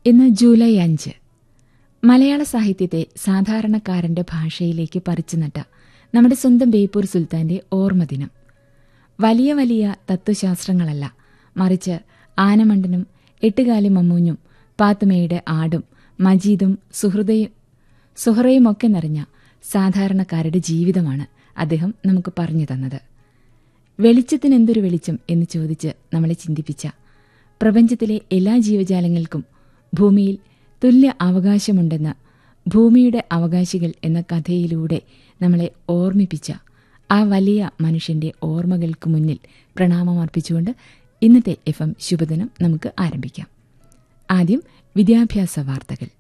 ഇന്ന് ജൂലൈ അഞ്ച് മലയാള സാഹിത്യത്തെ സാധാരണക്കാരന്റെ ഭാഷയിലേക്ക് പറിച്ചുനട്ട നമ്മുടെ സ്വന്തം ബേപ്പൂർ സുൽത്താന്റെ ഓർമ്മദിനം വലിയ വലിയ തത്വശാസ്ത്രങ്ങളല്ല മറിച്ച് ആനമണ്ടനും എട്ടുകാലി മമ്മൂഞ്ഞും പാത്തുമയുടെ ആടും മജീദും സുഹൃദയും സുഹറയുമൊക്കെ നിറഞ്ഞ സാധാരണക്കാരുടെ ജീവിതമാണ് അദ്ദേഹം നമുക്ക് പറഞ്ഞു തന്നത് വെളിച്ചത്തിന് എന്തൊരു വെളിച്ചം എന്ന് ചോദിച്ച് നമ്മളെ ചിന്തിപ്പിച്ച പ്രപഞ്ചത്തിലെ എല്ലാ ജീവജാലങ്ങൾക്കും ഭൂമിയിൽ തുല്യ അവകാശമുണ്ടെന്ന് ഭൂമിയുടെ അവകാശികൾ എന്ന കഥയിലൂടെ നമ്മളെ ഓർമ്മിപ്പിച്ച ആ വലിയ മനുഷ്യന്റെ ഓർമ്മകൾക്ക് മുന്നിൽ പ്രണാമമർപ്പിച്ചുകൊണ്ട് ഇന്നത്തെ എഫ് എം ശുഭദിനം നമുക്ക് ആരംഭിക്കാം ആദ്യം വിദ്യാഭ്യാസ വാർത്തകൾ